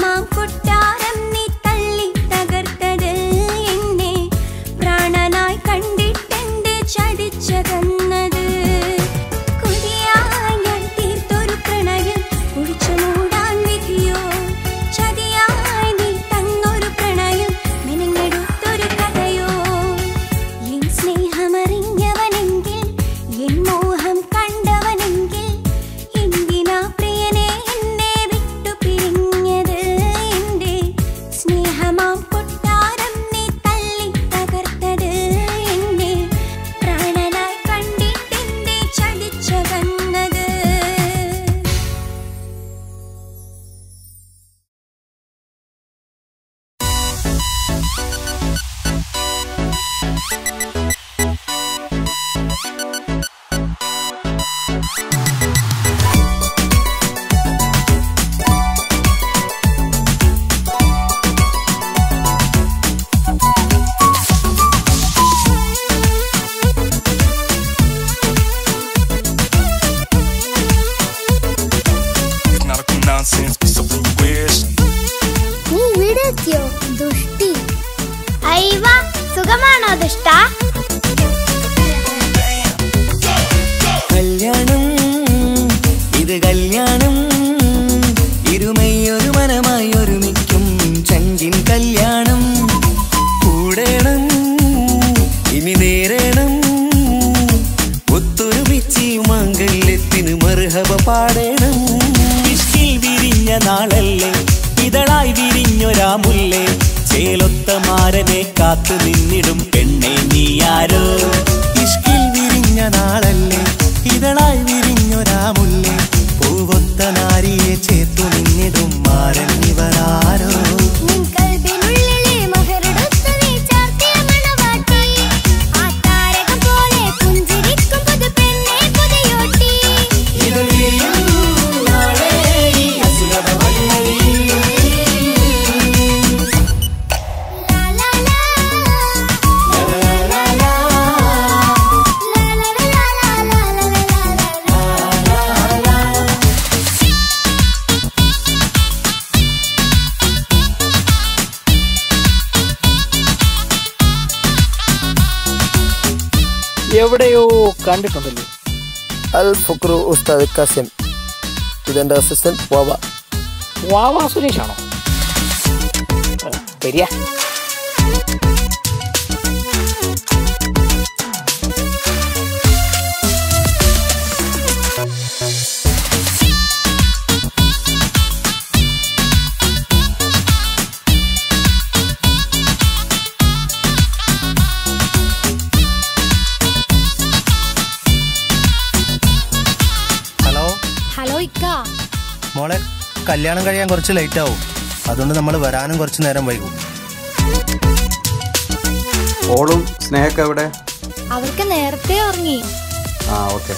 സ്നേഹമാം കൊട്ടാരം നീ തള്ളി തകർത്തത് എന്നെ പ്രാണനായി കണ്ടിട്ടെന്റെ ചതിച്ചകന്നത് കൊതിയായി ഞാൻ തീർത്തൊരു പ്രണയം ഒഴിച്ചു മൂടാൻ വിധിയോ ചതിയായി നീ തന്നൊരു പ്രണയം മെനഞ്ഞെടുത്തൊരു കഥയോ എൻ സ്നേഹമറിഞ്ഞവനെങ്കിൽ എൻ മോഹം കണ്ടവനെങ്കിൽ എന്തിനാ പ്രിയനെ എന്നെ വിട്ടു പിരിഞ്ഞത് എന്റെ സ്നേഹമാം കൊട്ടാരം നീ തള്ളി തകർത്തത് എന്നെ പ്രാണനായി കണ്ടിട്ടെന്റെ ചതിച്ചകന്നത് It's not a nonsense, be something you wish. നീ ഇവിടെ എത്തിയോ ദുഷ്ടി അയ്യവ സുഖമാണോ ദുഷ്ട കല്യാണം ഇത് കല്യാണം ഇരുമയൊരു മനമായി ഒരുമിക്കും ചങ്കിൻ കല്യാണം കൂടേണം ഇനി നേരേണം ഒത്തൊരുമിച്ച് മംഗല്യത്തിന് മർഹബ പാടേണം ഇഷ്കിൽ വിരിഞ്ഞ നാളല്ലേ ഇതളായി വിരിഞ്ഞൊരാ മുല്ലേ ചേലൊത്ത മാരനെ കാത്തു നിന്നിടും പെണ്ണെ നീയാരോ ഇഷ്കിൽ വിരിഞ്ഞ നാളല്ലേ ഇതളായി വിരിഞ്ഞൊരാ മുല്ലേ പൂവൊത്ത നാരിയെ ചേർത്തു നിന്നിടും മാരൻ ഇവരാരോ നിൻ കൽബിനുള്ളിലെ മഹരെടുത്ത് നീ ചാർത്തിയ മണവാട്ടി ആ താരകം പോലെ പുഞ്ചിരിക്കും പുതു പെണ്ണെ പുതിയോട്ടി ഇതൾ വിരിയും നാളേ ഈ അസുലഭ വഴികളിൽ. ലാ ലാ ലാ ലാ, ലാ, ലാ, ലാ. ലാ ലാ ലാ ലാ ലാ ലാ ലാ എവിടെയോ കണ്ടിട്ടുണ്ടല്ലോ അൽ ഫുക്രു ഉസ്താദ് കസിം ഇതെന്റെ അസിസ്റ്റന്റ് വാവ വാവാ സുരേഷാണോ വരിക ഹലോ ഹലോ ഇക്ക മോളെ കല്യാണം കഴിയാൻ കുറച്ച് ലേറ്റ് ആവും അതുകൊണ്ട് നമ്മൾ വരാനും കുറച്ച് നേരം വൈകും ഓളും സ്നേഹക്ക് എവിടെ അവർക്ക് നേരത്തെ ഉറങ്ങി ആ ഓക്കെ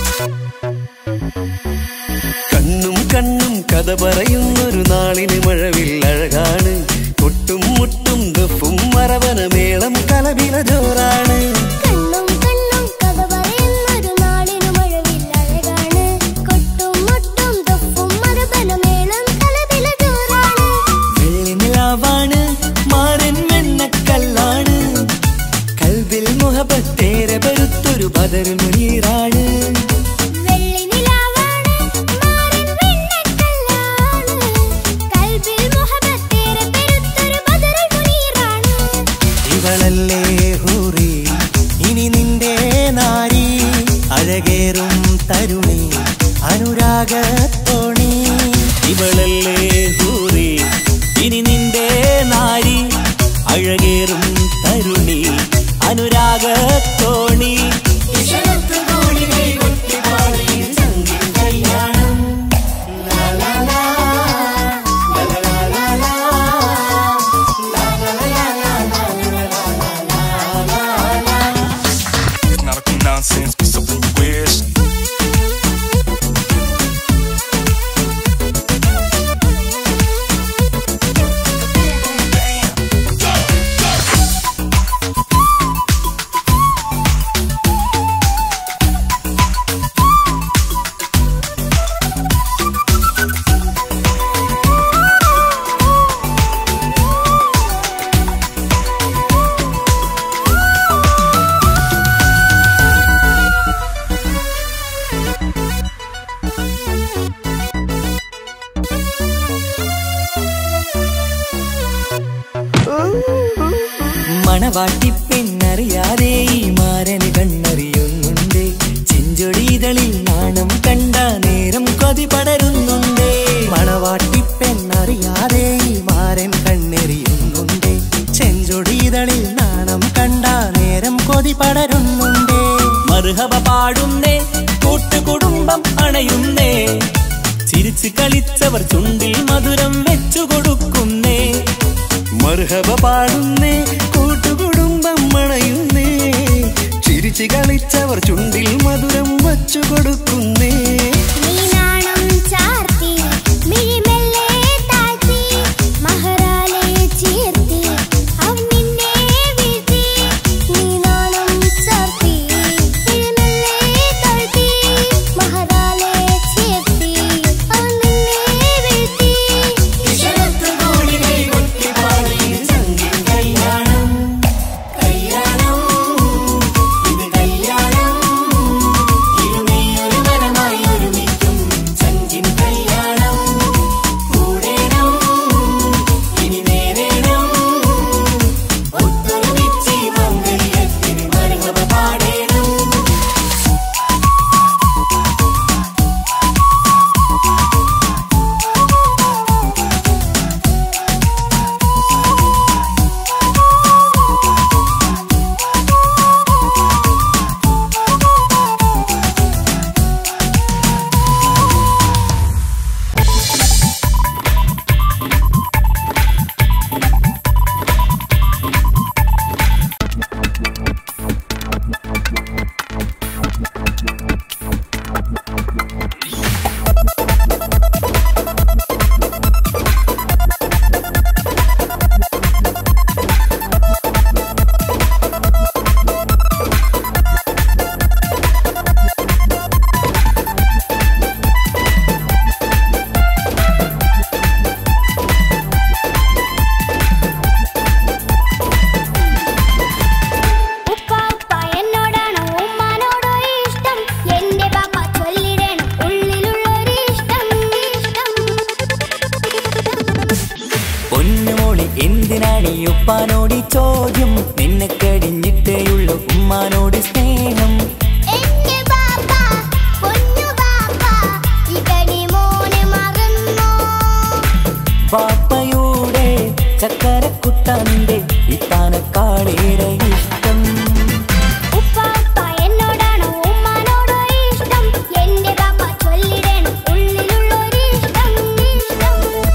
കണ്ണും കണ്ണും കഥ പറയുന്നൊരു നാളിന് മഴവിൽ അഴകാണ് കൊട്ടും മുട്ടും ദഫും മരവന മേളം കലവില ജോറാണ് കണ്ണും കണ്ണും കഥ പറയുന്നൊരു നാളിനു മഴവിൽ അഴകാണ് കൊട്ടും മുട്ടും തൊപ്പും മരബലമേളം കലവില ജോറാണ് വെള്ളിനിലാവാണ് മാരൻ വെണ്ണക്കല്ലാണ് കൽവിൽ മുഹബത്തേരെ പരുത്തൊരു ബദർ മുനീറാണ് വെള്ളി നിലാവാണ് മാറിൻ വെണ്ണക്കല്ലാണ് കൽബിൽ മുഹബത്തേറെ പെരുത്തൊരു ബദറുൽ മുനീറാണ് ഇവളല്ലേ ഹൂറി മണവാട്ടി പെണ്ണറിയാതെ ഈ മാരന് കണ്ണറിയുന്നുണ്ട് ചെഞ്ചൊടിതളിൽ നാണം കണ്ട നേരം കൊതി പടരുന്നുണ്ട് മണവാട്ടി പെണ്ണറിയാതെ ഈ മാരൻ കണ്ണെറിയുന്നുണ്ട് ചെഞ്ചൊടിതളിൽ നാണം കണ്ട നേരം കൊതി പടരുന്നുണ്ട് മറുഹബ പാടുന്നേ കൂട്ടുകുടുംബം അണയുന്നേ ചിരിച്ചു കളിച്ചവർ ചുണ്ടിൽ മധുരം വെച്ചു കൊടുക്കുന്നേ മർഹബ പാടുന്നേ കൂട്ടുകുടുംബം മണയുന്നേ ചിരിച്ചു കളിച്ചവർ ചുണ്ടിൽ മധുരം വച്ചു കൊടുക്കുന്നേ നീ നാണം ചാർത്തി മിഴിമെല്ലെ താഴ്ത്തി മഹറാലെ ചേർത്തി അവൻ നിന്നെ വീഴ്ത്തി നീ നാണം ചാർത്തി മിഴിമെല്ലെ താഴ്ത്തി മഹറാലെ ചേർത്തി അവൻ നിന്നെ വീഴ്ത്തി ഉപ്പ ഉപ്പ എന്നോടാണോ ഉമ്മാനോടോ ഇഷ്ടം എന്റെ പാപ്പ ചൊല്ലിടണം ഉള്ളിലുള്ളൊരു ഇഷ്ടം ഇഷ്ടം പൊന്നുമോളി എന്തിനാണ് ഈ ഉപ്പാനോട് ഈ ചോദ്യം നിന്നെ കഴിഞ്ഞിട്ടേയുള്ളൂ ഉമ്മാനോട് സ്നേഹം എന്റെ പാപ്പ പൊന്നു പാപ്പ ഇതടി മോനെ മറന്നോ പാപ്പയുടെ ചക്കരക്കുട്ടന്റെ ഇത്താനക്കാളേറെ ഇഷ്ടം ഉപ്പ ഉപ്പ എന്നോടാണോ ഉമ്മാനോടോ ഇഷ്ടം എന്റെ പാപ്പ ചൊല്ലിടണം ഉള്ളിലുള്ളൊരു ഇഷ്ടം ഇഷ്ടം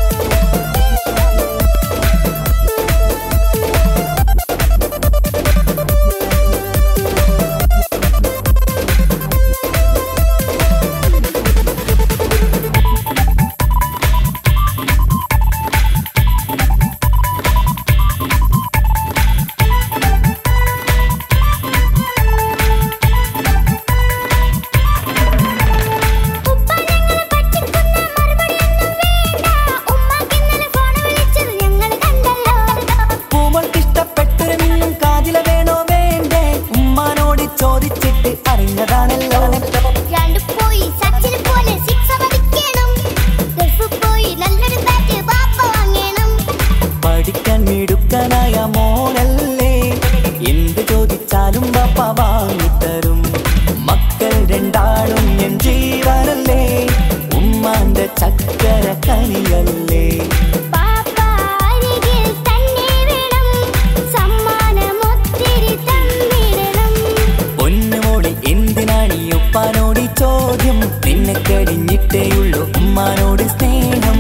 ഉപ്പ ഞങ്ങളെ പറ്റിക്കുന്ന മറുപടിയൊന്നും വേണ്ട ഉമ്മാക്ക് ഇന്നലെ ഫോൺ വിളിച്ചത് ഞങ്ങൾ കണ്ടല്ലോ പൂമൾക്ക് ഇഷ്ടപ്പെട്ടൊരു മിന്നും കാതില വേണോ വേണ്ടേ ഉമ്മാനോട് ചോദിച്ചിട്ട് അറിഞ്ഞതാണല്ലോ രണ്ട് പോയി സച്ചിന് പോലെ സിക്സ് അടിക്കണം ഗൾഫ് പോയി നല്ലൊരു ബാറ്റ് ബാപ്പ വാങ്ങണം പഠിക്കാൻ മിടുക്കനായ മോനല്ലേ എന്ത് ചോദിച്ചാലും പപ്പ വാങ്ങിത്തരും മക്കൾ രണ്ടാളും ഞാൻ ജീവനല്ലേ ഉമ്മാന്റെ ചക്കര കനിയല്ലേ പാപ്പ അരികിൽ തന്നെ വേണം സമ്മാനം ഒത്തിരി തന്നിടണം പൊന്നുമോളി എന്തിനാണ് ഈ ഉപ്പാനോട് ഈ ചോദ്യം നിന്നെ കഴിഞ്ഞിട്ടേയുള്ളൂ ഉമ്മാനോട് സ്നേഹം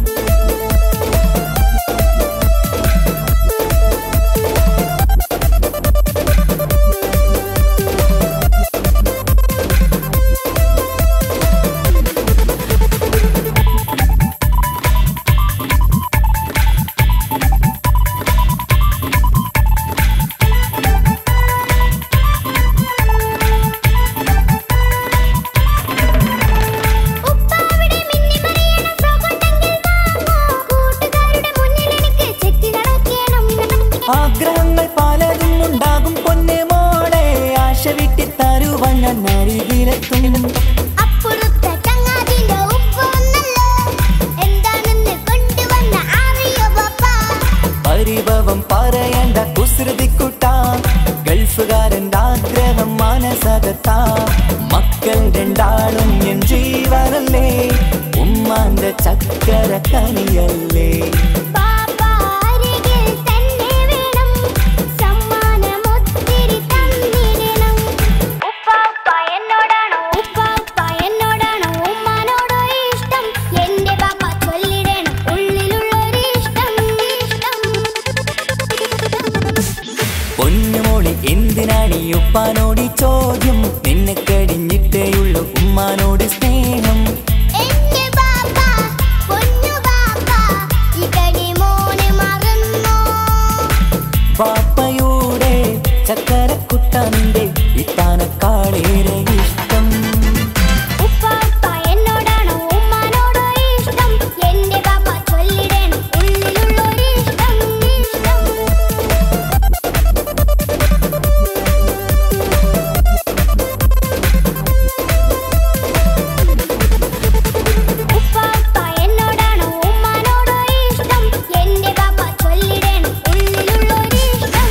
ഉപ്പ അവിടെ മിന്നി മറിയണ ഫ്രോക്ക് ഉണ്ടെങ്കിൽ വാങ്ങോ കൂട്ടുകാരുടെ മുന്നിൽ എനിക്ക് ചെത്തി നടക്കണം ആഗ്രഹങ്ങൾ പലതും ഉണ്ടാകും പൊന്നെ മോളെ ആശ വിട്ടി തരുവാൻ ഞാൻ അരികിലെത്തും അപ്പുറത്തെ ചങ്ങാതിന്റെ ഉപ്പ ഒന്നല്ലോ എന്താണെന്ന് കൊണ്ടുവന്ന അറിയോ പാപ്പ പരിഭവം പറയണ്ട കുസൃതിക്കുട്ടി കൂട്ടുകാരൻ്റെ ആഗ്രഹം മാനസകത്താ മക്കൾ രണ്ടാളും എൻ ജീവനല്ലേ ഉമ്മാന്റെ ചക്കര കനിയല്ലേ പാപ്പാ അരികിൽ തന്നെ വേണം സമ്മാനമൊത്തിരി തന്നിടണം ഉപ്പാപ്പ എന്നോടാണോ ഉപ്പാപ്പ എന്നോടാണോ ഉമ്മാനോടോ ഇഷ്ടം എന്റെ പാപ്പ ചൊല്ലിടണം ഉള്ളിലുള്ളൊരു ഇഷ്ടം ഇഷ്ടം പൊന്നുമോളി എന്തിനാണ് ഈ ഉപ്പാനോട് ഈ ചോദ്യം നിന്നെ കഴിഞ്ഞിട്ടേയുള്ളൂ ഉമ്മാനോട് സ്നേഹം എന്റെ പാപ്പ പൊന്നു പാപ്പ ഇകടി മോനെ മറന്നോ പാപ്പയുടെ ചക്കരക്കുട്ടന്റെ ഇത്താനക്കാളേറെ ഇഷ്ടം ഉപ്പാപ്പ എന്നോടാണോ ഉമ്മാനോടോ ഇഷ്ടം എന്റെ പാപ്പ ചൊല്ലിടണം ഉള്ളിലുള്ളൊരു ഇഷ്ടം ഇഷ്ടം ഉപ്പാപ്പ എന്നോടാണോ ഉമ്മാനോടോ ഇഷ്ടം എന്റെ പാപ്പ ചൊല്ലിടണം ഉള്ളിലുള്ളൊരു ഇഷ്ടം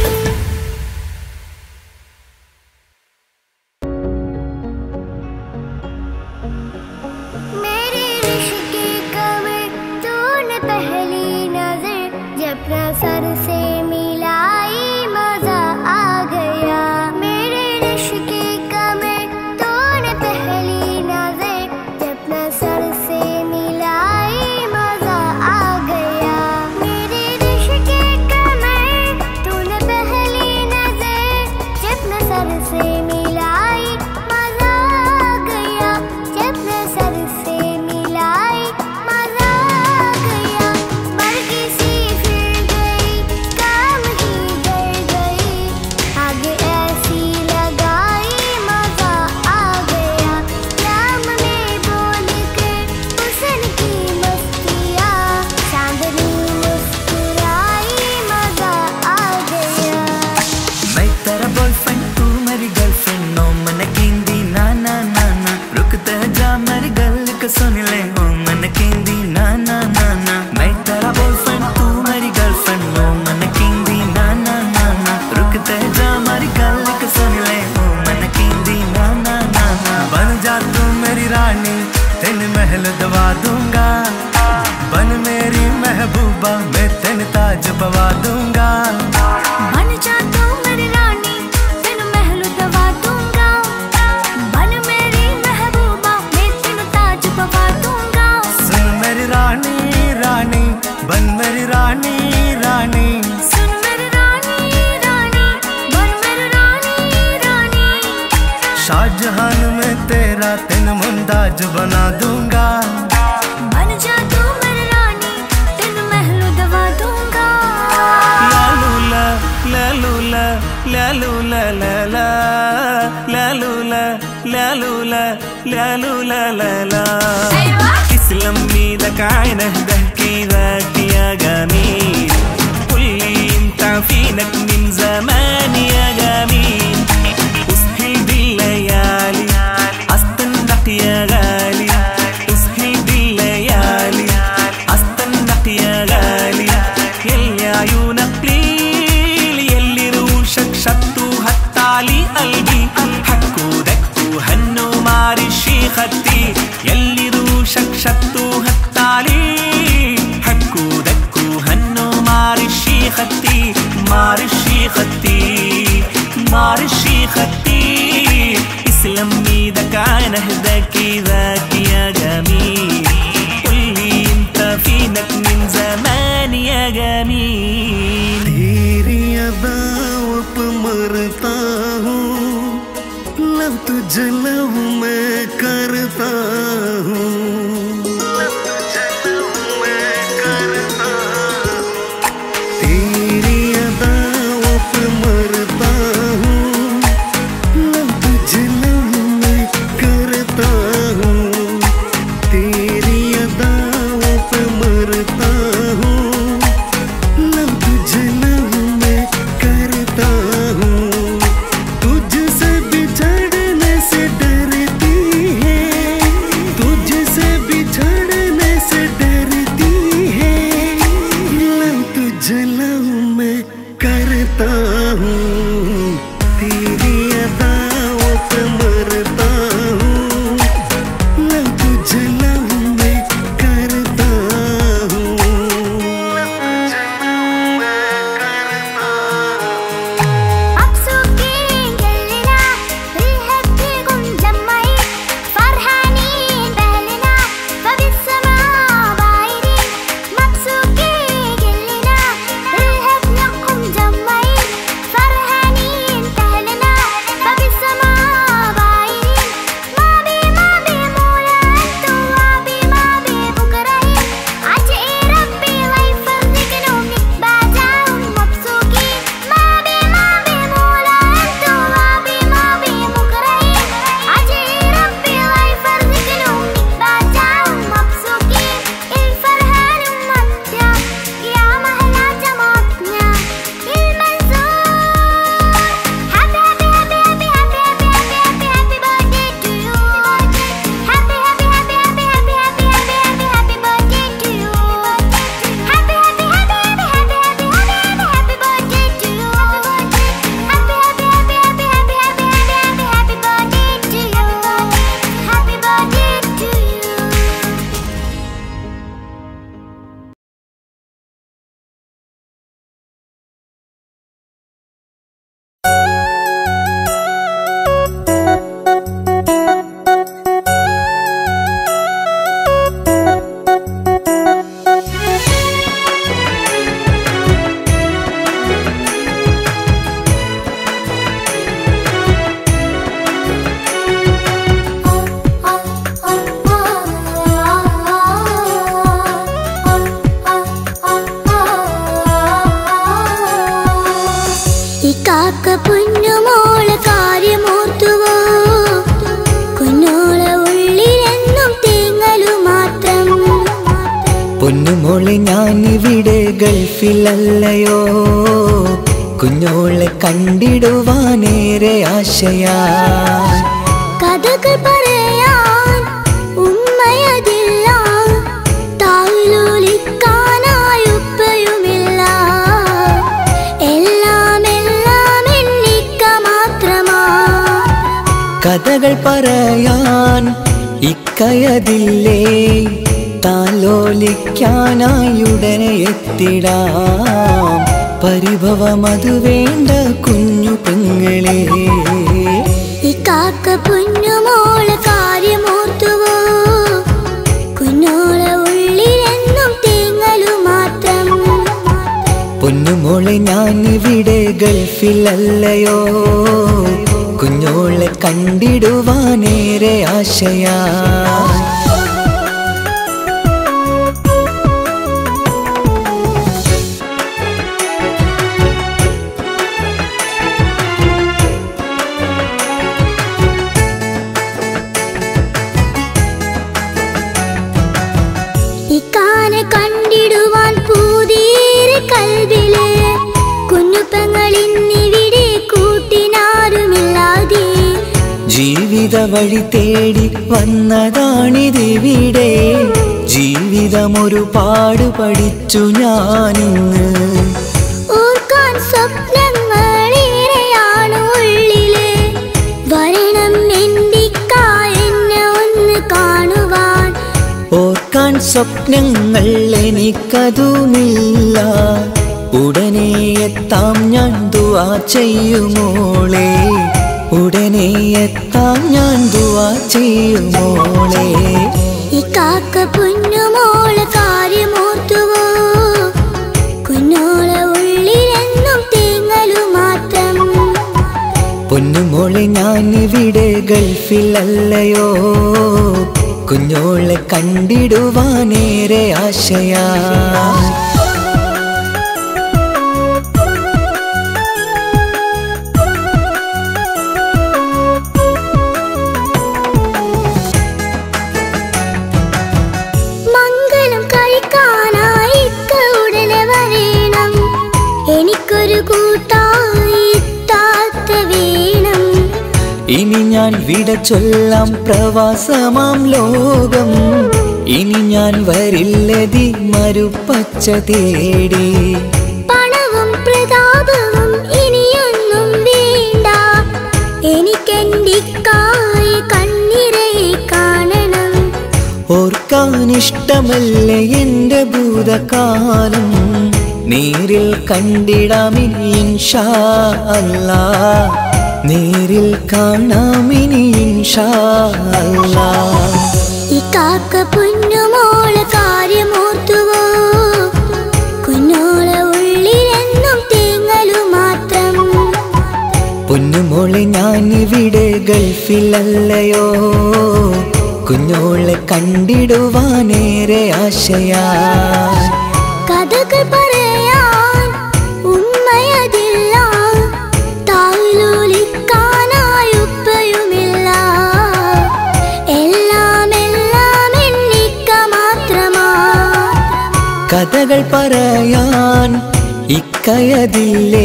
मेरे इश्क की कमर तूने पहली नजर जब नजर से मिलाई मजा आ गया मेरे इश्क की कमर तूने पहली नजर जब नजर से मिलाई मजा आ गया मेरे इश्क की कमर तूने पहली नजर जब नजर से मिलाई मजा आ गया जब नजर से मिलाई मजा आ गया बल्कि सी फिर गई काम ही कर गई आगे ऐसी लगाई मजा आ गया नाम में बोल कर हुसन की मस्तियाँ चांदनी मुस्कुराई मजा आ गया मैं तेरा बॉयफ्रेंड तू मेरी गर्लफ्रेंड नो मन केंदी ना ना ना ना रुकते जा मेरी गल को सुन ले ओ मन केंदी ना ना ना ना मैं तेरा बॉयफ्रेंड तू मेरी गर्लफ्रेंड नो मन केंदी ना ना ना ना रुकते जा मेरी गल को सुन ले ओ मन केंदी ना ना ना ना बन जा तू मेरी रानी तेन महल दवा दूंगा बन मेरी महबूबा मैं तेन ताज पवा दूंगा बन जा तू मेरी रानी तेनु महल दवा दूंगा बन मेरी महबूबा मैं तेनु ताज पवा दूंगा सुन मेरी रानी रानी बन मेरी रानी रानी सुन मेरी रानी रानी बन मेरी रानी रानी शाहजहान में तेरा तेन मुमताज बना दूंगा बन जा तू मेरी रानी तेनु महल दवा दूंगा लालूला लालूला लालूला लाला लालूला लालूला लालूला लाला تسلم ايدك عينه ده كده يا جميل قول لي انت فينك من زمان يا جميل اسهل بالليالي استنك يا غالي اسهل بالليالي استنك يا غالي يلي عيونك ليل يلي روشك شطوا هتعلي قلبي حكوا دكوا هنوا معرشي خدتي يلي روشك شطوا هتعلي حكوا دكوا هنوا معرشي خدتي معرشي خدتي معرشي خدتي اسلم ايدك عين اهداك ذاك يا جميل قولي انت فينك من زمان يا جميل तेरी अदाओं पे मरता हूँ लव तुझे लव मैं करता हूँ तेरी अदाओं पे मरता हूँ लव तुझे लव मैं करता हूँ तेरी अदाओं पे मरता हूँ लव तुझे लव मैं करता हूँ तुझसे बिछड़ने से डर പൊന്നുമോളെ കാര്യമോർത്തുവോ കുഞ്ഞോളെ ഉള്ളിലെന്നും തേങ്ങലു മാത്രം പൊന്നുമോളെ ഞാനിവിടെ ഗൾഫിലല്ലയോ കുഞ്ഞോളെ കണ്ടിടുവാനേറെ ആശയാ കഥകൾ പറയാൻ ഉമ്മയതില്ല താലോലിക്കാനായി ഉപ്പയുമില്ല എല്ലാം എല്ലാം എണ്ണിക്ക മാത്രമാ കഥകൾ പറയാൻ ഇക്കയതില്ലേ താലോലിക്കാനായി ഉടനെ എത്തിടാം പരിഭവമതു വേണ്ട കുഞ്ഞു പെങ്ങളെ ഈ കാക്ക പൊന്നുമോളെ കാര്യമോർത്തുവോ കുഞ്ഞോളെ ഉള്ളിലെന്നും തേങ്ങലു മാത്രം പൊന്നുമോളെ ഞാനിവിടെ ഗൾഫിലല്ലയോ കുഞ്ഞോളെ കണ്ടിടുവാനേറെ ആശയാ ഇക്കാനെ കണ്ടിടുവാൻ പൂതീരെ കൽവില് കുഞ്ഞുപ്പങ്ങളിന്നിവിടെ കൂട്ടിനാരുമില്ലാതെ ജീവിത വഴി തേടി വന്നതാണിതിവിടെ ജീവിതമൊരു പാട് പഠിച്ചു ഞാനിന്ന് ഓർക്കാൻ സ്വപ്നങ്ങളേറെയാണ് ഉള്ളില് വരണം എന്തിക്ക എന്നെ ഒന്ന് കാണുവാൻ ഓർക്കാൻ സ്വപ്നങ്ങൾ എനിക്കതുമില്ല ഉടനെ എത്താം ഞാൻ ദുവാ ചെയ്യുമോളെ ഉടനെ എത്താം ഞാൻ ദുവാ ചെയ്യുമോളെ ഈ കാക്ക പൊന്നുമോളെ കാര്യമോർത്തുവോ കുഞ്ഞോളെ ഉള്ളിലെന്നും തേങ്ങലു മാത്രം പൊന്നുമോളെ ഞാനിവിടെ ഗൾഫിലല്ലയോ കുഞ്ഞോളെ കണ്ടിടുവാനേറെ ആശയാ മംഗലം കഴിക്കാനായി ഇക്ക ഉടനെ വരേണം എനിക്കൊരു കൂട്ടായി താത്ത വേണം ഇനി ഞാൻ വിട ചൊല്ലാം പ്രവാസമാം ലോകം ഇനി ഞാൻ വരില്ലതി മരുപ്പച്ച തേടി പണവും പ്രതാപവും ഇനിയൊന്നും വേണ്ട എനിക്കെന്തിക്കായി കണ്ണിരയെ കാണണം ഓർക്കാനിഷ്ടമല്ലേ എന്റെ ഭൂതകാലം നേരിൽ കണ്ടിടാമിനി ഇൻഷാ അല്ലാ നേരിൽ കാണാമിനി ഇൻഷാ അല്ലാ ഈ കാക്ക പൊന്നുമോളെ കാര്യമോർത്തുവോ കുഞ്ഞോളെ ഉള്ളിലെന്നും തേങ്ങലു മാത്രം പൊന്നുമോളെ ഞാനിവിടെ ഗൾഫിലല്ലയോ കുഞ്ഞോളെ കണ്ടിടുവാനേറെ ആശയാ കഥകൾ പറയാൻ ഉമ്മയതില്ല താലോലിക്കാനായി ഉപ്പയുമില്ല എല്ലാം എല്ലാം എണ്ണിക്ക മാത്രമാ കഥകൾ പറയാൻ ഇക്കയതില്ലേ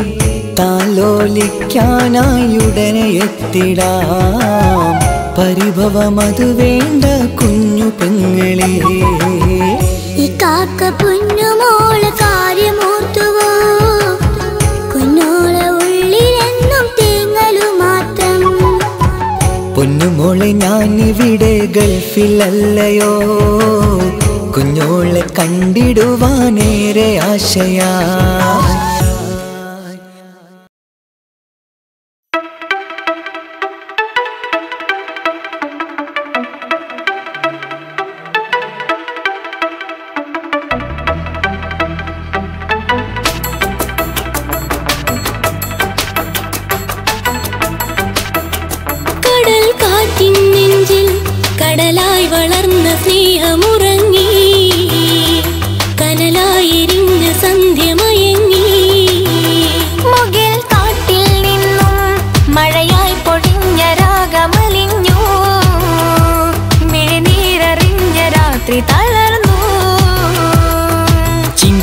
താലോലിക്കാനായി ഉടനെ എത്തിടാം പരിഭവമതു വേണ്ട കുഞ്ഞു പെങ്ങളെ ഈ കാക്ക പൊന്നുമോളെ കാര്യമോർത്തുവോ കുഞ്ഞോളെ ഉള്ളിലെന്നും തേങ്ങലു മാത്രം പൊന്നുമോളെ ഞാനിവിടെ ഗൾഫിലല്ലയോ കുഞ്ഞോളെ കണ്ടിടുവാനേറെ ആശയാ കടൽ കാറ്റിൻ നെഞ്ചിൽ കടലായി വളർന്ന സ്നേഹമുറങ്ങി കനലായെരിഞ്ഞ സന്ധ്യമയങ്ങി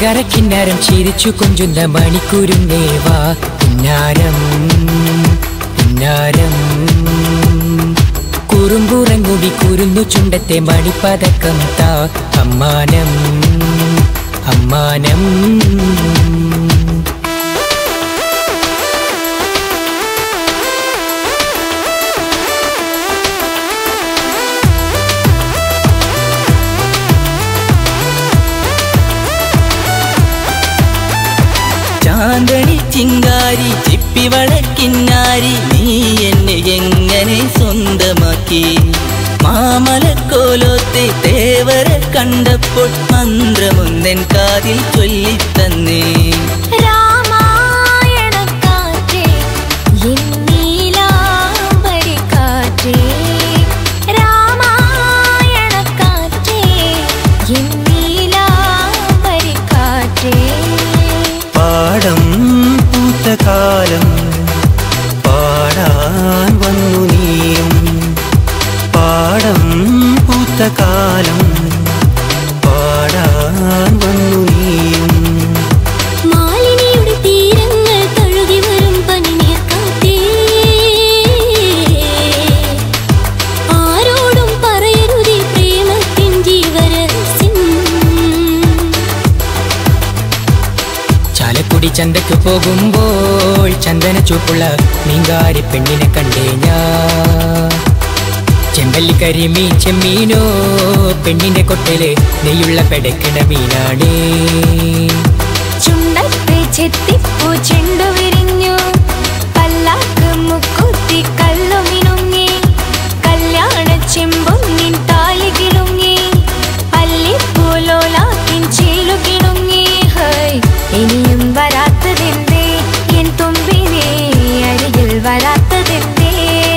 ചിങ്കാര കിന്നാരം ചിരിച്ചു കൊഞ്ചുന്ന മണിക്കൂരുന്നേവാ കിന്നാരം കിന്നാരം കുറുമ്പുറങ്ങുടി കുരുന്നു ചുണ്ടത്തെ മണിപ്പതക്കം താ അമ്മാനം അമ്മാനം ചാന്തണി ചിങ്കാരി ചിപ്പിവളക്കിന്നാരി നീ എന്നെ എങ്ങനെ സ്വന്തമാക്കി മാമലക്കോലോത്തെ തേവരെ കണ്ടപ്പോൾ മന്ത്രമൊന്നെൻ കാതിൽ ചൊല്ലിത്തന്നേ രാമായണക്കാറ്റേ എൻ നീലാംബരിക്കാറ്റേ രാമായണക്കാറ്റേ എൻ നീലാംബരിക്കാറ്റേ പാടം പൂത്ത കാലം പാടാൻ വന്നു നീയും പാടം പൂത്ത കാലം പാടാൻ വന്നു നീയും മാലിനിയുടെ തീരങ്ങൾ തഴുകി വരും പനിനീർക്കാറ്റേ ആരോടും പറയരുതേ പ്രേമത്തിൻ ജീവരഹസ്യം ചാലക്കുടി ചന്തക്ക് പോകുമ്പോൾ ചന്ദന ചൂപ്പുള്ള മീങ്കാരി പെണ്ണിനെ കണ്ടേ ഞാൻ ചെമ്പല്ലി കരിമീൻ ചെമ്മീനോ പെണ്ണിന്റെ കൊട്ടല് നെയ്യുള്ള പെടക്കണ മീനാടേ ചുണ്ടത്ത് ചെത്തിപ്പൂ ചെണ്ടു വിരിഞ്ഞു പല്ലാക്ക് മുക്കുത്തി കല്ലു മിനുങ്ങി കല്യാണ ചെമ്പും നിൻ താലി കിളുങ്ങി അല്ലിപ്പൂലോലാക്കിൻ ചേലു കിളുങ്ങി ഹൈ ഇനിയും വരാത്തതെന്തേ എൻ തുമ്പിനെ അരികിൽ വരാത്തതെന്തേ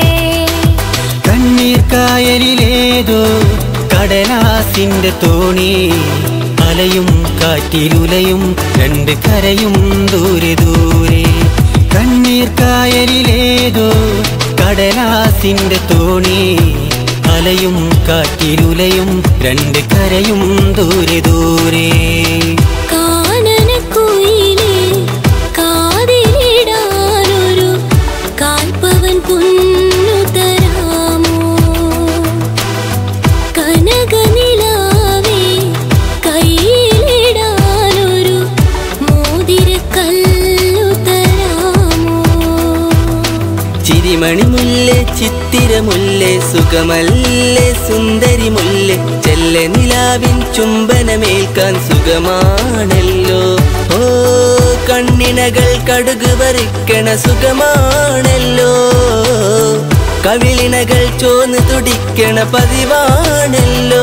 കണ്ണീർ കായലിലേതോ കടലാസിന്റെ തോണി അലയും കാറ്റിലുലയും രണ്ട് കരയും ദൂരെ ദൂരെ കണ്ണീർ കായലിലേതോ കടലാസിന്റെ തോണി അലയും കാറ്റിലുലയും രണ്ട് കരയും ദൂരെ ദൂരെ കാനനക്കുയിലേ കാതിലിടാനൊരു കാൽപ്പവൻ പൊന്നു തരാമോ കനകനിലാവേ കയ്യിലിടാനൊരു മോതിരക്കല്ലു തരാമോ ചിരിമണിമുല്ലേ ചിത്തിരമുല്ലേ സുഖമല്ലേ സുന്ദരിമുല്ലേ ചെല്ല നിലാവിൻ ചുംബനമേൽക്കാൻ സുഖമാണല്ലോ ഓ കണ്ണിനകൾ കടുക് വറിക്കണ സുഖമാണല്ലോ കവിളിനകൾ ചോന്ന് തുടിക്കണ പതിവാണല്ലോ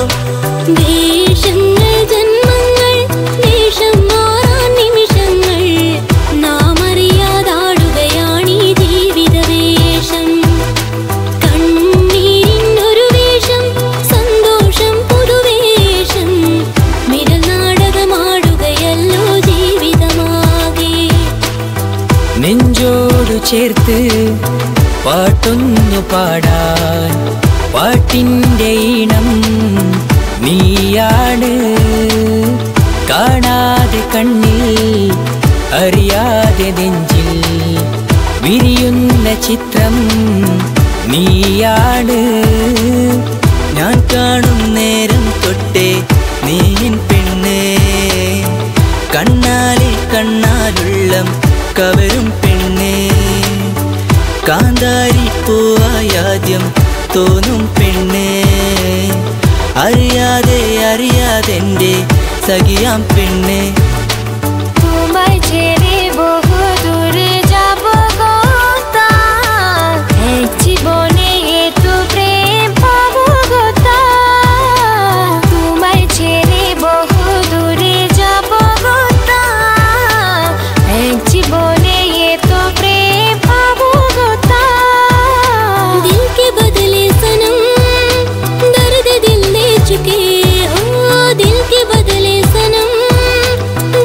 വേഷങ്ങൾ ജന്മങ്ങൾ വേഷം മാറാൻ നിമിഷങ്ങൾ നാം അറിയാതാടുകയാണീ ജീവിത വേഷം കണ്ണീരിനൊരു വേഷം സന്തോഷം പുതുവേഷം മിരൽ നാടകമാടുകയല്ലോ ജീവിതമാകെ നെഞ്ചോടു ചേർത്ത് പാട്ടൊന്നു പാടാൻ പാട്ടിൻ്റെ ഈണം നീയാണ് കാണാതെ കണ്ണിൽ അറിയാതെ നെഞ്ചിൽ വിരിയുന്ന ചിത്രം നീയാണ് ഞാൻ കാണും നേരം തൊട്ടേ നീൻ പെണ്ണേ കണ്ണാലിൽ കണ്ണാലുള്ളം കവരും പെണ്ണേ കാന്താരി പൂവായാദ്യം തോന്നും പെണ്ണേ അറിയാതെ അറിയാതെ എൻ്റെ സഖിയാം പെണ്ണേ তোমায় ছেড়ে বহু দূরে যাব গো তা এক জীবনে এত প্রেম পাবো গো তা তোমায় ছেড়ে বহু দূরে যাব গো তা এক জীবনে এত প্রেম পাবো গো তা दिल के बदले सनम दर्द दिल दे चुके हो दिल के बदले सनम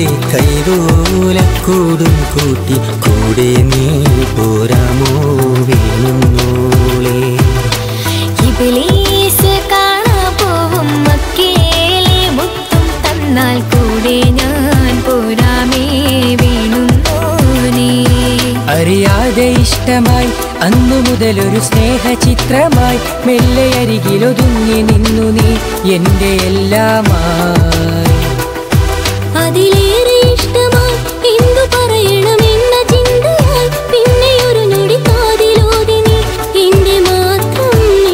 കൈതോലക്കൂടും കൂട്ടി കൂടെ നീ പോരാമോ വേണുന്നോളേ ഇബിലീസ് കാണാ പോവും മക്കേലെ മുത്തും തന്നാൽ കൂടെ ഞാൻ പോരാമേ വീണുന്നോനേ അറിയാതെ ഇഷ്ടമായി അന്നു മുതലൊരു സ്നേഹചിത്രമായി മെല്ലെ അരികിലൊതുങ്ങി നിന്നു നീ എന്റെ എല്ലാമായി അതിലേറെ ഇഷ്ടമായി എന്തു പറയണമെന്ന ചിന്തയായി പിന്നെ ഒരു നൊടി കാതിലോതി നീ എന്റെ മാത്രം നീ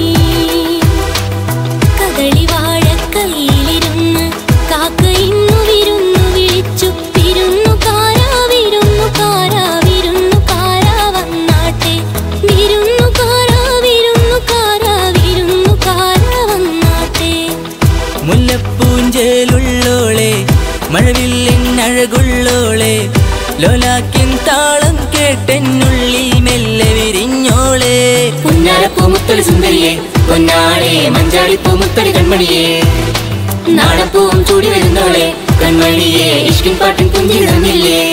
കദളി വാഴക്കൈയിലിരുന്ന് കാക്ക ഇന്നു വിരുന്നു വിളിച്ചു വിരുന്നു കാരാ വിരുന്നു കാരാ വിരുന്നു കാരാ വന്നാട്ടെ വിരുന്നു കാരാ വിരുന്നു കാരാ വിരുന്നു കാരാ വന്നാട്ടെ മുല്ലപ്പൂഞ്ചേലുള്ളോളെ മഴവില്ലിൻ അഴകുള്ളോളെ ലോലാക്കിൻ താളം കേട്ടെന്നുള്ളിൽ മെല്ലെ വിരിഞ്ഞോളെ പുന്നാരപ്പൂമുത്തടി സുന്ദരിയെ പൊന്നാളെ മഞ്ചാടിപ്പൂമുത്തടി കൺമണിയെ നാടപ്പൂവും ചൂടി വരുന്നോളെ കൺമണിയെ ഇഷ്കിൻ പാട്ടിൻ കുഞ്ചിൽ തന്നില്ലേ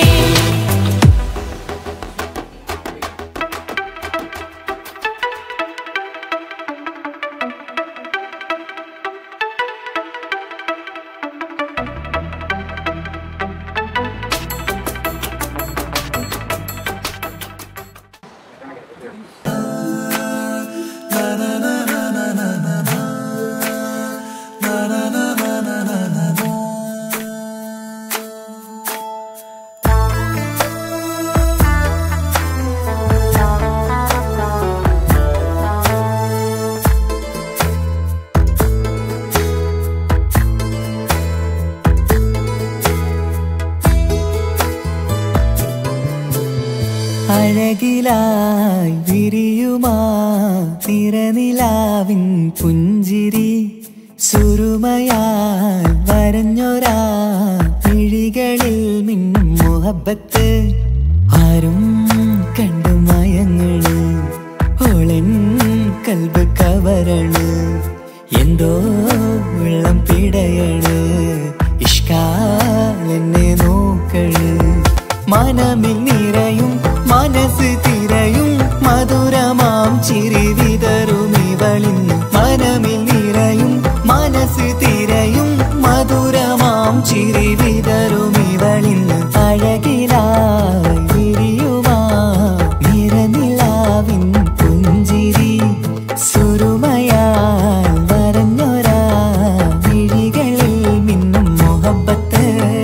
അഴകിലായി വിരിയുമാ തിരനിലാവിൻ പുഞ്ചിരി സുരുമയാൽ വരഞ്ഞൊരാ വിഴികളിൽ മിന്നും മുഹബത്ത് ആരും കണ്ടു മയങ്ങള് ഓളൻ കൽബ് കവരണ് എന്തോ വെള്ളം പിടയണ് ഇഷ്കാൽ എന്നെ നോക്കള് മനമിൽ നിറയും മനസ്സ് തിരയും മധുരമാം ചിരി വിതറും ഇവളിന്ന് മനമിൽ നിറയും മനസ്സ് തിരയും മധുരമാം ചിരി വിതറും ഇവളിന്ന് അഴകിലായി വിരിയുമാ നിറനിലാവിൻ പുഞ്ചിരി സുരുമയാൽ വരഞ്ഞൊരാ വിഴികളിൽ മിന്നും മുഹബത്ത്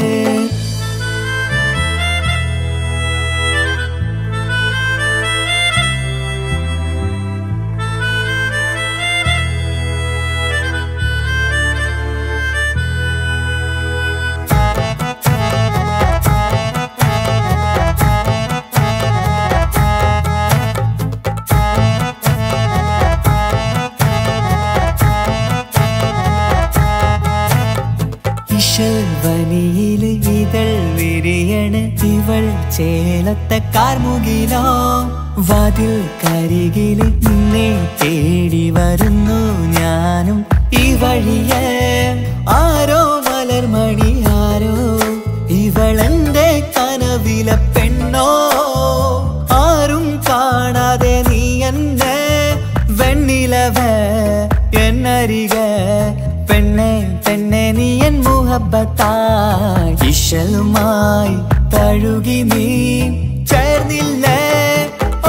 ഇശൽവനിയില് ഇതൾ വിരിയണ് ഇവൾ ചേലത്തെ കാർമുകിലോ വാതിൽ കരികില് നിന്നെ തേടി വരുന്നു ഞാനും ഈ വഴിയെ ആരോ മലർമണി ആരോ ഇവളെന്റെ കനവിലെ പെണ്ണോ ആരും കാണാതെ നീ എന്നെ വെണ്ണിലവ എന്നരിക പെണ്ണെ പെണ്ണെ നീ എൻ മുഹബത്തായി ഇശലുമായി തഴുകി നീ ചേർന്നില്ലേ ഓ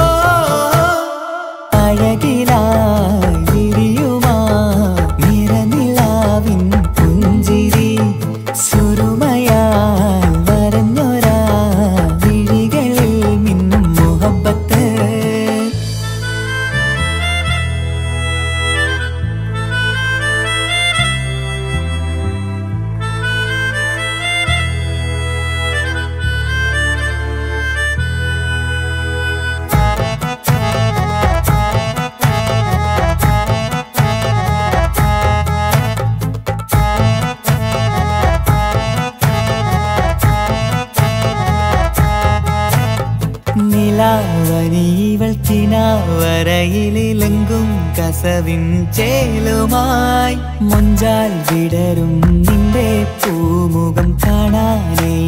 അഴകിലായി വിരിയുമാ നിറനിലാവിൻ പുഞ്ചിരി സുരുമയാൽ വരഞ്ഞൊരാ വിഴികളിൽ മിന്നും മുഹബത്ത് നിലാവനിവൾ കിനാവരയിലെങ്കും കസവിൻ ചേലുമായി മൊഞ്ചാൽ വിടരും നിന്റെ പൂമുഖം കാണാനേ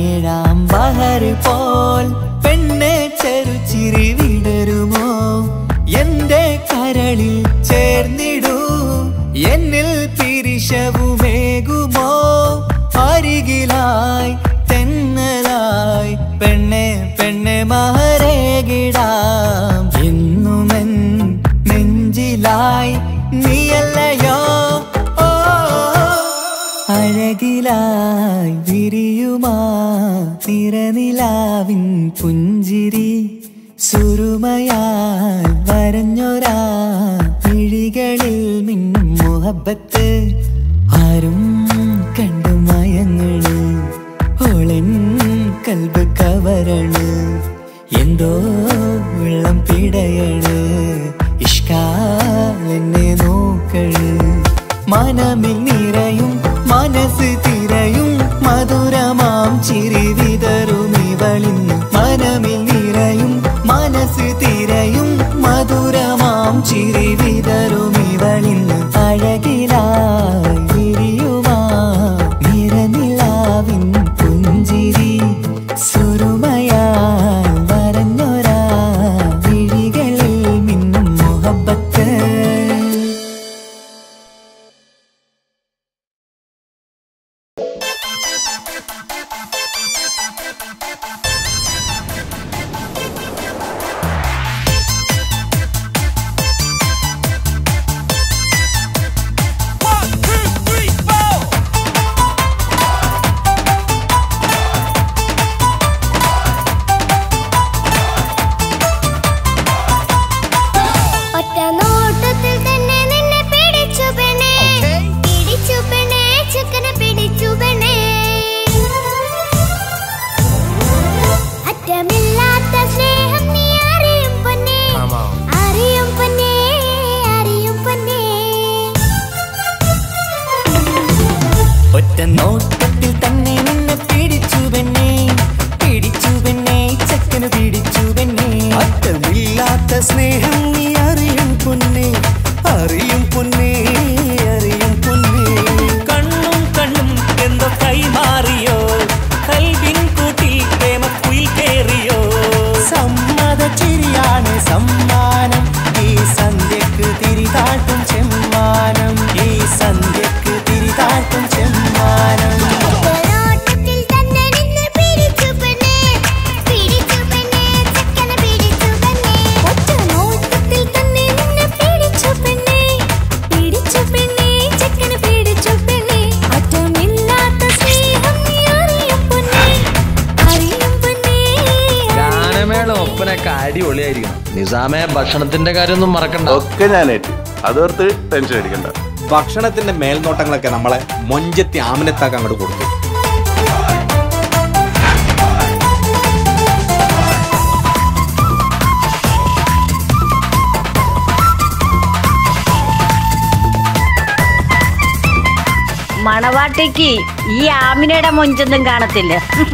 മലര് പോൽ പെണ്ണെ ചെറുചിരി വിടരുമോ എന്റെ കരളിൽ ചേർന്നിടൂ എന്നിൽ പിരിശവുമേകുമോ അരികിലായി തെന്നലായി പെണ്ണെ പെണ്ണെ മഹരേകിടാം എന്നുമെൻ നെഞ്ചിലായി നീയല്ലയോ ഓ അഴകിലായി വിരിയുമാ തിരനിലാവിൻ പുഞ്ചിരി സുരുമയാൽ വരഞ്ഞൊരാ വിഴികളിൽ മിന്നും മുഹബത്ത് ആരും കണ്ടു മയങ്ങള് ഓളൻ കൽബ് കവരണ് എന്തോ വെള്ളം പിടയണ് ഇഷ്കാൽ എന്നെ നോക്കള് മനമിൽ നിറയും മനസ്സ് തിരയും മധുരമാം ചിരി വിതറും ഇവളിന്ന് മനമിൽ നിറയും മനസ്സ് തിരയും മധുരമാം ചിരി വിതറും ഇവളിന്ന് അഴകിലായി വിരിയുമാ നിറനിലാവിൻ പുഞ്ചിരി സുരുമയാൽ വരഞ്ഞൊരാ വിഴികളിൽ മിന്നും മുഹബത്ത് ഒറ്റ നോട്ടത്തിൽ തന്നെ നിന്നെ പിടിച്ചു പെണ്ണേ പിടിച്ചു പെണ്ണേ ചെക്കനെ പിടിച്ചു പെണ്ണേ അറ്റമില്ലാത്ത സ്നേഹം നീ അറിയും പൊന്നേ അറിയും പൊന്നേ അറിയും പൊന്നേ ഒറ്റ നോട്ടത്തിൽ തന്നെ നിന്നെ പിടിച്ചു പെണ്ണേ പിടിച്ചു പെണ്ണേ ചക്കന് പിടിച്ചു പെണ്ണേ അറ്റമില്ലാത്ത സ്നേഹം നീ അറിയും പൊന്നേ അറിയും പൊന്നേ അറിയും പൊന്നേ കണ്ണും കണ്ണും എന്തോ കൈമാറിയോ കൽവിൻ കൂട്ടിൽ പ്രേമക്കുയിൽ കേറിയോ സമ്മത ചിരിയാണ് സമ്മാനം ഈ സന്ധ്യക്ക് തിരിതാട്ടും ചെമ്മാനം ഈ സന്ധ്യക്ക് തിരിതാട്ടും ചെമ്മാനം നോട്ടത്തിൽ തന്നെ നിന്നെ പിടിച്ചു പെണ്ണേ പിടിച്ചു പെണ്ണേ ചെക്കനെ പിടിച്ചു പെണ്ണേ ഒറ്റ നോട്ടത്തിൽ തന്നെ നിന്നെ പിടിച്ചു പെണ്ണേ പിടിച്ചു പെണ്ണേ ചെക്കനെ പിടിച്ചു പെണ്ണേ അറ്റമില്ലാത്ത സ്നേഹം നീ അറിയും പൊന്നേ അറിയും പൊന്നേ ഗാനമേള ഒപ്പനൊക്കെ അടിപൊളിയായിരിക്കണം നിസാമെ ഭക്ഷണത്തിന്റെ കാര്യമൊന്നും മറക്കണ്ട ഒക്കെ ഞാനേറ്റ് അതോർത്ത് ടെൻഷൻ അടിക്കണ്ട ഭക്ഷണത്തിന്റെ മേൽനോട്ടങ്ങളൊക്കെ നമ്മളെ മൊഞ്ചത്തി ആമിനത്താക്ക് അങ്ങോട്ട് കൊടുത്തു മണവാട്ടിക്ക് ഈ ആമിനയുടെ മൊഞ്ചൊന്നും കാണത്തില്ല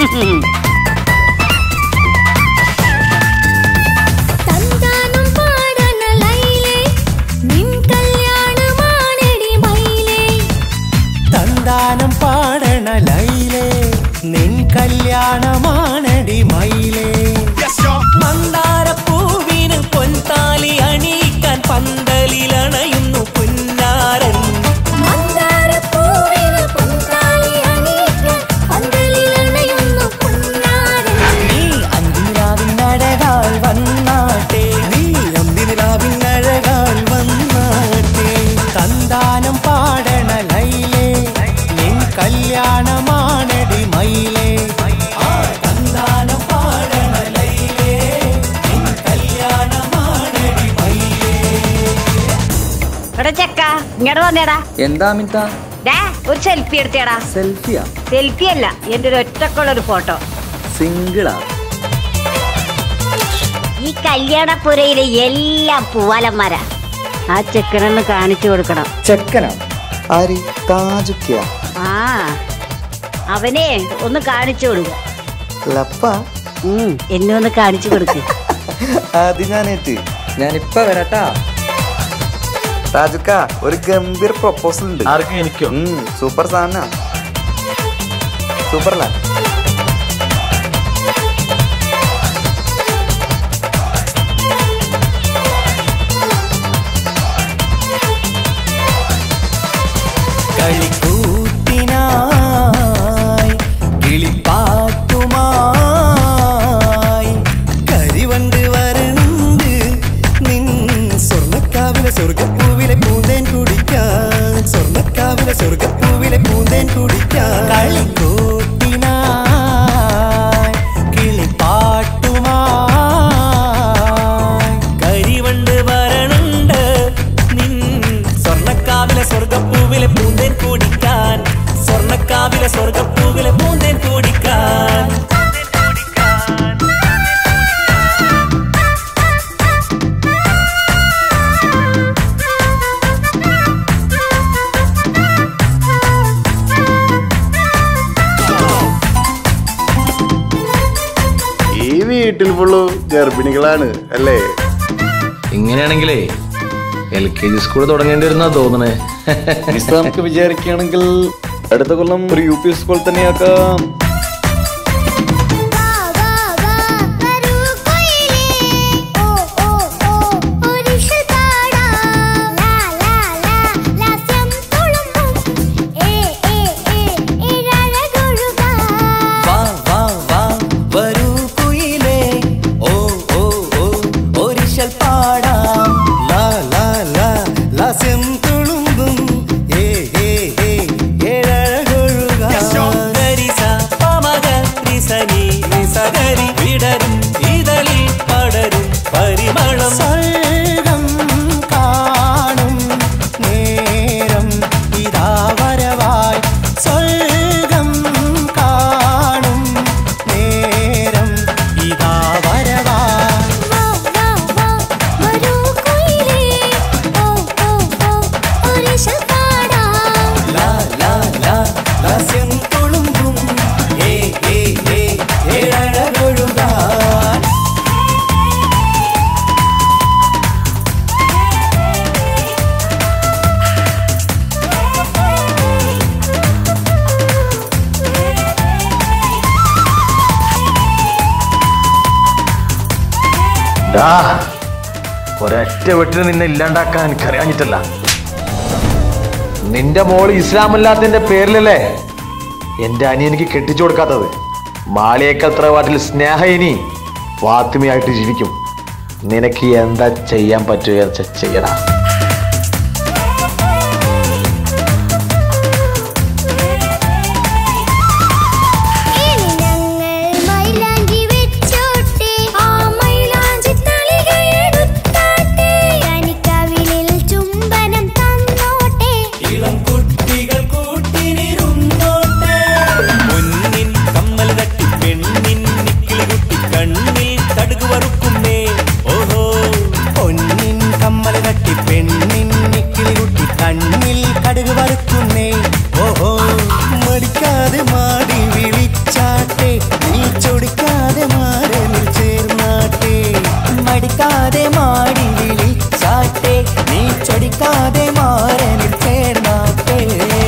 തന്താനം പാടണ ലൈലേ നിൻ കല്യാണമാണെടി മൈലേ തന്താനം പാടണ ലൈലേ നിൻ കല്യാണമാണടി മയിലേ മന്ദാരപ്പൂവിന് പൊൻതാലി അണിയിക്കാൻ പന്തലിലണയുന്നു പുന്നാരൻ മന്ദാരപ്പൂവിന് പൊൻതാലി അണിയിക്കാൻ പന്തലിലണയുന്നു പൊന്നാരൻ. നീ അന്തിരാവിനഴകാൽ വന്നാട്ടെ നീ അന്തിരാവിനഴകാൽ വന്നാട്ടെ തന്താനം പാടണ ലൈലേ നിൻ കല്യാണമാണടി മയിലേ ആ തന്താനം പാടണ ലൈലേ നിൻ കല്യാണമാണടി മയിലേ എടാ ചെക്ക ഇങ്ങോട്ട് വന്നേടാ എന്താ മിത്ത ഡാ ഒരു സെൽഫി എടുത്തേടാ സെൽഫിയാ സെൽഫി അല്ല എന്റെ ഒരു ഒറ്റക്കുള്ള ഒരു ഫോട്ടോ സിംഗിളാ ഈ കല്യാണപ്പുരയിലെ എല്ലാം പൂവാലന്മാരാ ആ ചെക്കനൊന്ന് കാണിച്ചു കൊടുക്കണം ചെക്കനാ ആരി താജുക്കിയ ആ അവനെ ഒന്ന് കാണിച്ചു കൊടുക്ക ലപ്പ ഉം, എന്നെ ഒന്ന് കാണിച്ചു കൊടുക്ക് അത് ഞാനേറ്റ് ഞാനിപ്പ വരട്ടാ താജുക്ക ഒരു ഗംഭീർ പ്രൊപ്പോസൽ ഉണ്ട് ആർക്കും എനിക്കോ സൂപ്പർ സാധന സൂപ്പർ അല്ല വീട്ടിൽ ഫുള്ളു ഗർഭിണികളാണ് അല്ലേ ഇങ്ങനെയാണെങ്കിലേ എൽ കെ ജി സ്കൂൾ തുടങ്ങേണ്ടി വരുന്നാ തോന്നണേ നമുക്ക് വിചാരിക്കുകയാണെങ്കിൽ അടുത്ത കൊല്ലം ഒരു യു പി സ്കൂൾ തന്നെയാക്കാം വാ വാ വാ വരൂ കുയിലേ ഓ ഓ ഓ ഒരിശൽ പാടാം ലാ ലാ ലാ ലാസ്യം തുളുമ്പും ഏ ഏ ഏ ഏഴഴകൊഴുകാം ഗരിസ പമഗ റിസനി നിസഗരി വിടരും ഇതളിൽ പടരും പരിമളം സ്വർഗം കാണും നേരം ഇതാ വരവായി സ്വർഗം കാണും നേരം ഇതാ വരവായി ലാ ലാ ലാ ലാസ്യം തുളുമ്പും ഏ ഏ ഏ ഏഴഴകൊഴുകാൻ ഡാ, ഒരൊറ്റ വെട്ടിന് നിന്നെ ഇല്ലാണ്ടാക്കാൻ എനിക്കറിയാഞ്ഞിട്ടല്ല നിന്റെ മോള് ഇസ്ലാമല്ലാത്തതിന്റെ പേരിലല്ലേ എന്റെ അനിയനിക്ക് കെട്ടിച്ചു കൊടുക്കാത്തത് മാളിയേക്കൽ തറവാട്ടിൽ സ്നേഹ ഇനി ഫാത്തിമയായിട്ട് ജീവിക്കും നിനക്ക് എന്താ ചെയ്യാൻ പറ്റുക ചെയ്യടാ ഇളം കുട്ടികൾ കൂട്ടിനിരുന്നോട്ടെ പൊന്നിൻ കമ്മൽ തട്ടി പെണ്ണിൻ നിക്കിളി കുട്ടി കണ്ണിൽ തടുകു വറുക്കുന്നേ ഓഹോ പൊന്നിൻ കമ്മൽ തട്ടി പെണ്ണിൻ നിക്കിളി കുട്ടി കണ്ണിൽ കടുക് വറുക്കുന്നേ ഓഹോ മടിക്കാതെ മാടി വിളിച്ചാട്ടെ നീ ചൊടിക്കാതെ മാറനിൽ ചേർന്നാട്ടെ മടിക്കാതെ മാടി വിളിച്ചാട്ടെ നീ ചൊടിക്കാതെ മാറനിൽ ചേർന്നാട്ടെ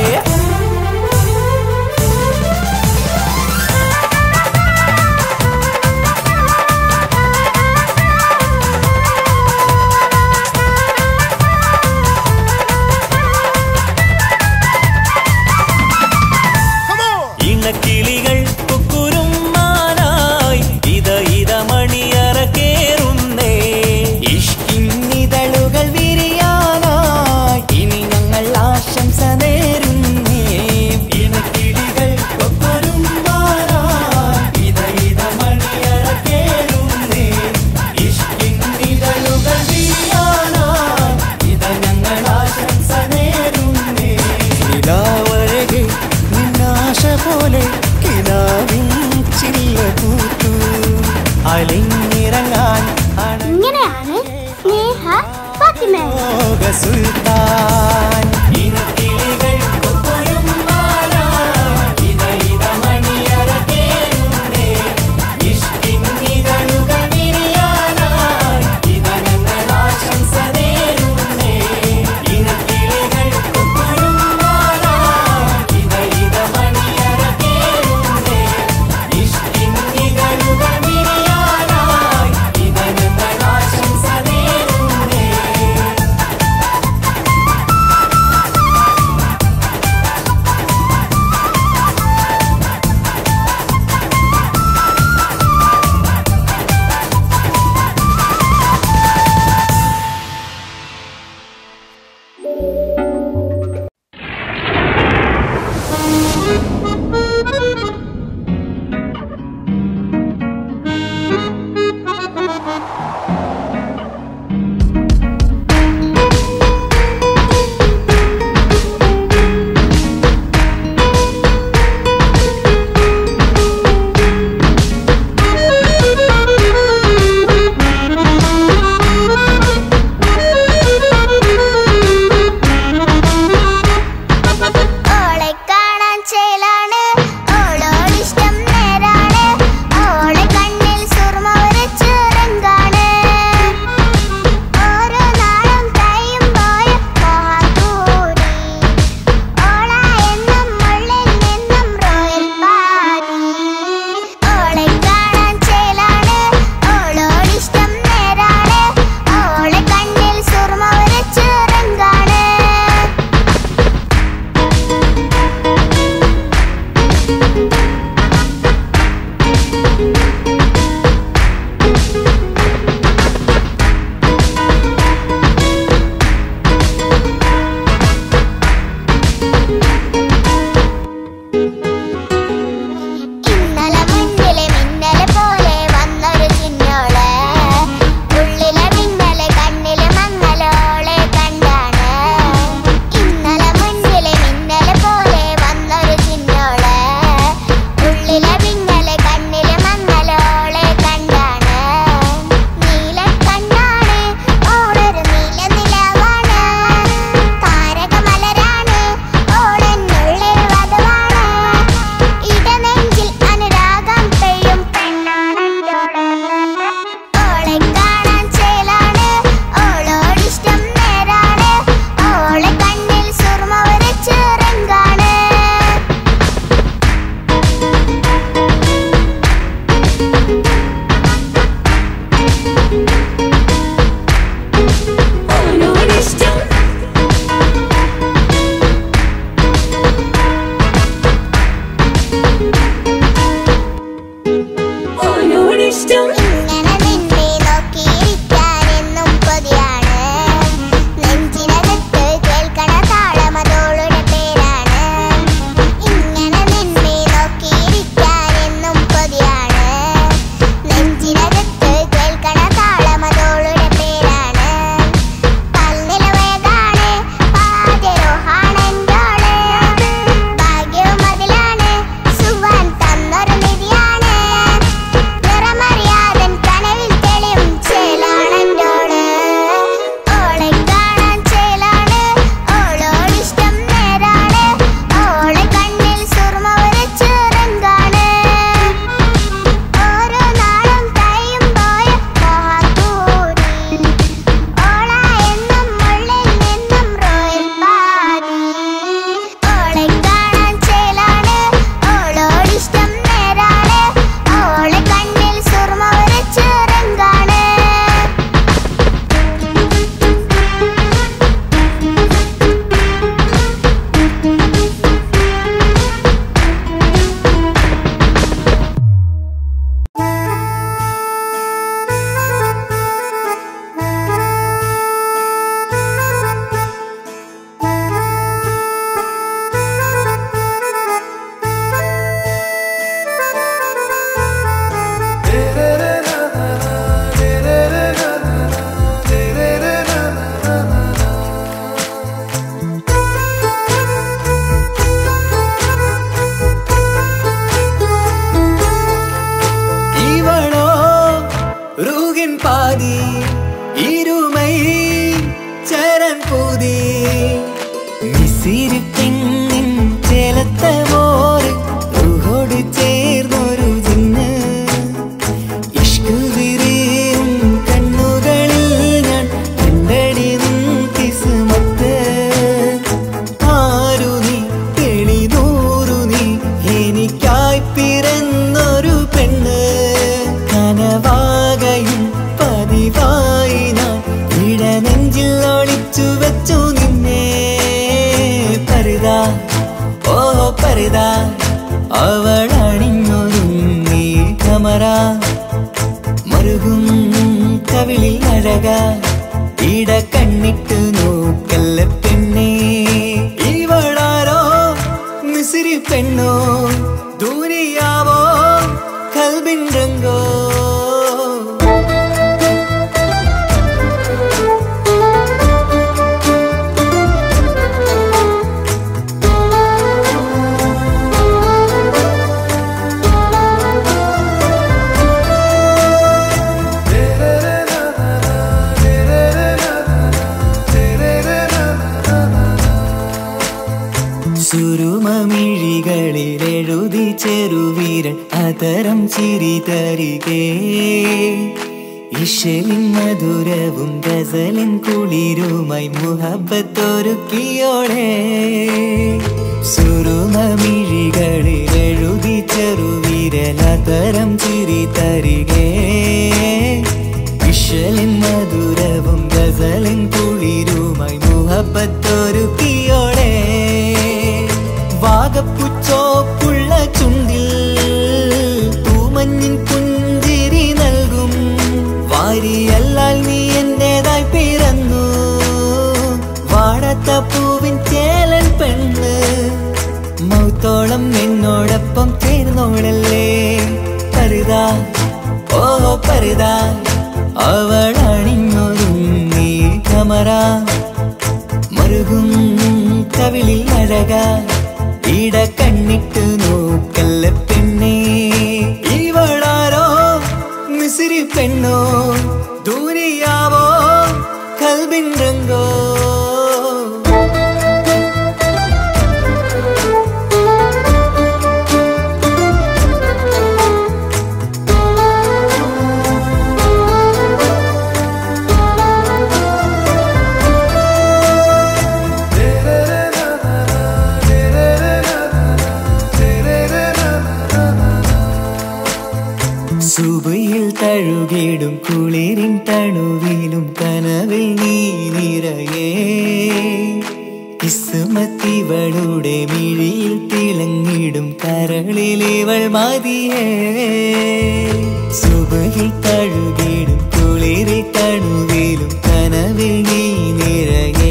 ഇണക്കിളികൾ കുക്കുരും മാനായി ഇത ഇത മണിയറ കേറുന്നേ ഇഷ്കിന്നിതളുകൾ വിരിയാനായി ഇനി ഞങ്ങൾ ആശംസ നേരുന്നേ ഇണക്കിളികൾ കുക്കുരും മാനായി ഇത ഇത മണിയറ കേറുന്നേ ഇഷ്കിന്നിതളുകൾ വിരിയാനായി ഇത ഞങ്ങൾ ആശംസ നേരുന്നേ നിലാവഴകെ നിന്നാശ പോലെ കിനാവിൻ ചില്ല കൂത്തു അലിഞ്ഞിറങ്ങാൻ ഇങ്ങനെയാണ് സ്നേഹ ഫാത്തിമ ലോക സുൽത്താൻ ഇനക്കിളികൾ കൊക്കൊരും മാല ഇത ഇത മണിയറ കേറുന്നേ ഇഷ്കിൻ ഇതളുകൾ വിരിയാനായി ഇത ഞങ്ങൾ ആശംസ നേരുന്നേ ഇനക്കിളികൾ കൊക്കൊരും മാല ഇത ഇത മണിയറ കേറുന്നേ ഇഷ്കിൻ ഇതളുകൾ വിരിയാനായി ഇത ഞങ്ങൾ ആശംസ നേരുന്നേ ഇഷ്ടം ഇങ്ങനെ നിന്നെ നോക്കിയിരിക്കാനെന്നും കൊതിയാണ് നെഞ്ചിനകത്ത് കേൾക്കണ താളമതോളുടെ പേരാണ് ഇങ്ങനെ നിന്നെ നോക്കിയിരിക്കാനെന്നും കൊതിയാണ് നെഞ്ചിനകത്ത് കേൾക്കണ താളമതോളുടെ പേരാണ് പൽനിലവേതാണ് പാതിരോഹാണെന്തോള് ഭാഗ്യവും അതിലാണ് സുവാൻ തന്നൊരു നിധിയാണ് നിറമറിയാതൻ കനവിൽ തെളിയും ചേലാണെന്തോള് ഓളെ കാണാൻ ചേലാണ് ഓളോടിഷ്ടം നേരാണ് ഓളെ കണ്ണിൽ സുർമ വരച്ച് റങ്കാണ് ഓരോ നാളും തയ്യും പോയ മോഹത്തൂരി ഓള എന്നും ഉള്ളിൽ നിന്നും റോയൽ പാതി ഓളെ കാണാൻ ചേലാണ് ഓളോടിഷ്ടം നേരാണ് ഓളെ കണ്ണിൽ സുർമ വരച്ച് റങ്കാണ് இவளோ ரூகின் பாதி இருமை சரண் பூதி മിസിരി പെണ്ണിൻ ചേലത്തെ മോര് റൂഹോട് ചേർന്നൊരു ജിന്ന് ഇഷ്ക് വിരിയും കണ്ണുകളിൽ ഞാൻ കണ്ടടി നിൻ കിസ്മത്ത് ആരു നീ തെളിനൂറു നീ എനിക്കായി പിറന്നൊരു പെണ്ണ് കനവാകയും പതിവായി ഞാൻ ഇടനെഞ്ചിൽ ഒളിച്ചു വെച്ചു നിന്നെ പരുത ഓ പരുത അവൾ അണിഞ്ഞൊരുങ്ങി കമറ മറുകും കവിളിൽ അഴക ഇട കണ്ണിട്ട് നോക്കല്ല പെണ്ണേ ഇവളാരോ മിസിരി പെണ്ണോ ദൂരിയാവോ കൽബിൻ രംഗോ സുരുമമിഴികളിൽ എഴുതി ചെറുവീരൻ അതരം ചിരി തരികേ ഇഷലിൻ മധുരവും ഗസലിൻ കുളിരുമായി മുഹബത്തൊരുക്കിയോളെ സുരുമമിഴികളിൽ എഴുതി ചെറുവീരൻ അതരം ചിരി തരികേ ഇഷലിൻ മധുരവും ഗസലിൻ കുളിരുമായി മുഹബത്തൊരുക്കിയോളെ വാഗപ്പുച്ചോപ്പുള്ള ചുണ്ടിൽ തൂമഞ്ഞിൻ പുഞ്ചിരി നൽകും വാരിയല്ലാൽ നീ എന്റേതായി പിറന്നു വാടത്ത പൂവിൻ ചേലൻ പെണ്ണ് മൗത്തോളം എന്നോടൊപ്പം ചേർന്നോളല്ലേ പരുതാ ഓ പരുതാ അവൾ അണിഞ്ഞൊരുങ്ങി കമറ മറുകും കവിളിൽ അഴക ഇട കണ്ണിട്ട് നോക്കല്ല പെണ്ണേ ഇവളാരോ മിസിരി പെണ്ണോ ദൂരിയാവോ കൽബിൻ രംഗോ സുബയിൽ തഴുകിടും കുളിരിൻ തണുവിലും കനവിൽ നീ നിറയേ കിസ്സ കിസ്മത്തിവളുടെ മിഴിയിൽ തിളങ്ങിടും കരളിലിവൾ മതിയേ സുബഹിൽ തഴുകിടും കുളിരിൽ തണുവിലും കനവിൽ നീ നിറയേ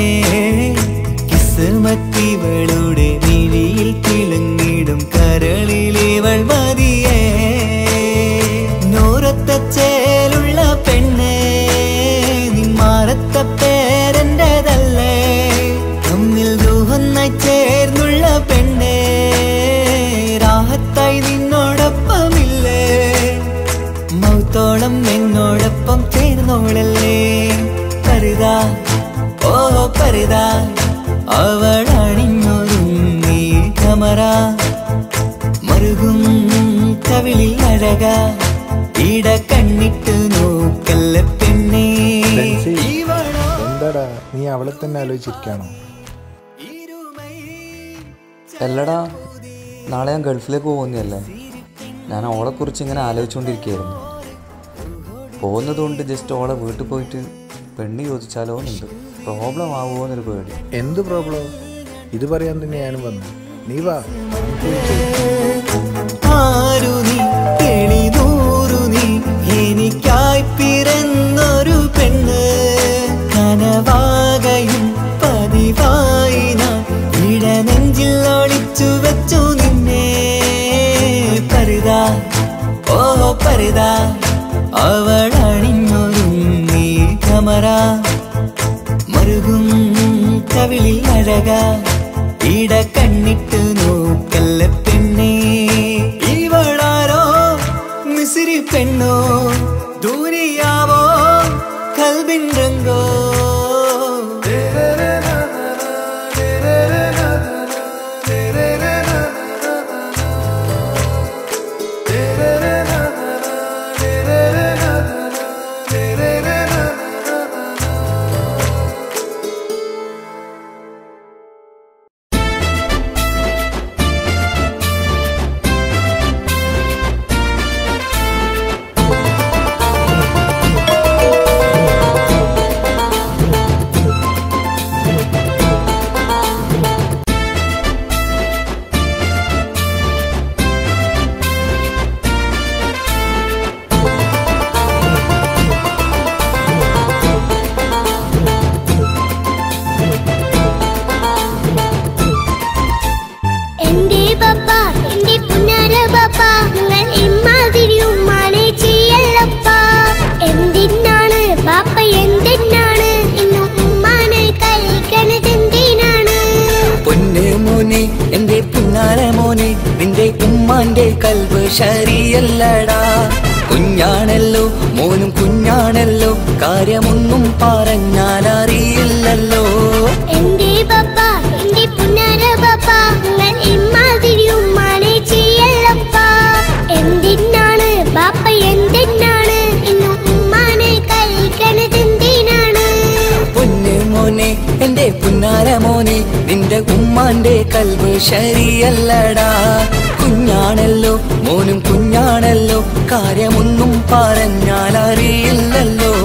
കിസ്മത്തിവളുടെ മിഴിയിൽ തിളങ്ങിടും കരളിലിവൾ മതിയേ നോരത്ത ചേലുള്ള പെണ്ണേ നിന്മാറത്ത പേരെൻ്റെതല്ലേ തമ്മിൽ ദൂഹൊന്നായി ചേർന്നുള്ള പെണ്ണേ രാഹത്തായി നിന്നോടൊപ്പമില്ലേ മൗത്തോളം എന്നോടൊപ്പം ചേർന്നോളല്ലേ കരുതാ ഓ കരുതാ അവൾ അണിഞ്ഞൊരുങ്ങി കമറ മറുകും കവിളിൽ അഴക ഇട കണ്ണിട്ട് നോക്കല്ല പെണ്ണേ എന്താടാ നീ അവളെ തന്നെ ആലോചിച്ചിരിക്കാണോ അല്ലടാ നാളെ ഞാൻ ഗൾഫിലേക്ക് പോകുന്നതല്ലേ ഞാൻ ഓളെ കുറിച്ച് ഇങ്ങനെ ആലോചിച്ചുകൊണ്ടിരിക്കുകയായിരുന്നു പോകുന്നതുകൊണ്ട് ജസ്റ്റ് ഓളെ വീട്ടിൽ പോയിട്ട് പെണ്ണ് ചോദിച്ചാലോ എന്നുണ്ട് പ്രോബ്ലം ആവുമോ എന്നൊരു പേടി എന്ത് പ്രോബ്ലം ഇത് പറയാൻ തന്നെ ഞാനും വന്നു നീ വാ ആരു നീ തെളിനൂറു നീ എനിക്കായി പിറന്നൊരു പെണ്ണ് കനവാകയും പതിവായി ഞാൻ ഇടനെഞ്ചിൽ ഒളിച്ചു വെച്ചു നിന്നെ പരിതാ ഓ പരിതാ അവൾ അണിഞ്ഞൊരുങ്ങി കമറ മറുകും കവിളിൽ അഴക ഇട കണ്ണിട്ട് നോക്കല്ല പെണ്ണേ ഇവളാരോ മിസിരി പെണ്ണോ ദൂരിയാവോ കൽബിൻ രംഗോ എന്റെ പപ്പ എന്റെ പുന്നാര പപ്പ നിങ്ങൾ ഇമ്മാതിരി ഉമ്മാനെ ചെയ്യല്ലപ്പ എന്തിനാണ് പാപ്പ എന്തിനാണ് ഇന്ന് ഉമ്മാനെ കഴിക്കണത് എന്തിനാണ് പൊന്നെ മോനെ എന്റെ പുന്നാര മോനെ നിന്റെ ഉമ്മാന്റെ കൽവ് ശരിയല്ലടാ കുഞ്ഞാണല്ലോ മോനും കുഞ്ഞാണല്ലോ കാര്യമൊന്നും പറഞ്ഞാൽ അറിയില്ലല്ലോ എന്റെ പപ്പ എന്റെ പുന്നാര പപ്പ നിങ്ങൾ ഇമ്മാതിരി ഉമ്മാനെ ചെയ്യല്ലപ്പ എന്തിനാണ് പാപ്പ എന്തിനാണ് ഇന്ന് ഉമ്മാനെ കഴിക്കണത് എന്തിനാണ് പൊന്നെ മോനെ എന്റെ പുന്നാര മോനെ നിന്റെ ഉമ്മാന്റെ കൽവ് ശരിയല്ലടാ കുഞ്ഞാണല്ലോ മോനും കുഞ്ഞാണല്ലോ കാര്യമൊന്നും പറഞ്ഞാൽ അറിയില്ലല്ലോ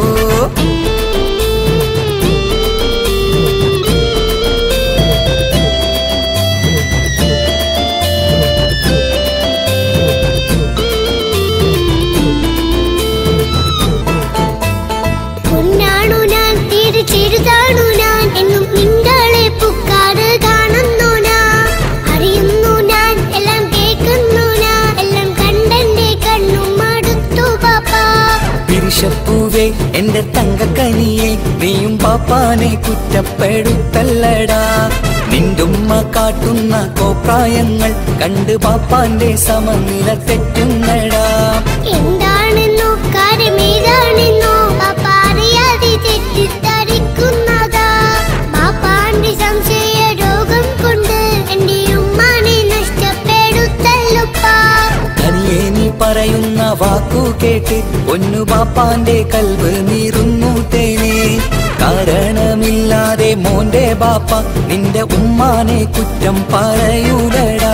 പൊന്നാണു ഞാൻ തീരെ ചെറുതാണു ഞാൻ എന്നും നിങ്ങളെ പുക്കാറ് കാണുന്നു ഞാൻ അറിയുന്നു ഞാൻ എല്ലാം കേൾക്കുന്നു ഞാൻ എല്ലാം കണ്ടെന്റെ കണ്ണും മടുത്തു പാപ്പ പിരിശപ്പൂവേ എന്റെ തങ്കക്കനിയെ നീയും പാപ്പാനെ കുറ്റപ്പെടുത്തല്ലടാ നിന്റുമ്മ കാട്ടുന്ന കോപ്രായങ്ങൾ കണ്ട് പാപ്പാന്റെ സമനില തെറ്റുന്നടാ എന്താണെന്നോ കാര്യമേതാണെന്നോ പാപ്പ അറിയാതെ തെറ്റിദ്ധരിക്കുന്നതാ പാപ്പാന്റെ സംശയ രോഗം കൊണ്ട് എന്റെ ഉമ്മാനെ നഷ്ടപ്പെടുത്തല്ലുപ്പാ കനിയെ നീ പറയുന്ന വാക്കു കേട്ട് പൊന്നു പാപ്പാന്റെ കൽവ് നീറുന്നു തേനെ കാരണമില്ലാതെ മോന്റെ ബാപ്പ നിന്റെ ഉമ്മാനെ കുറ്റം പറയൂലടാ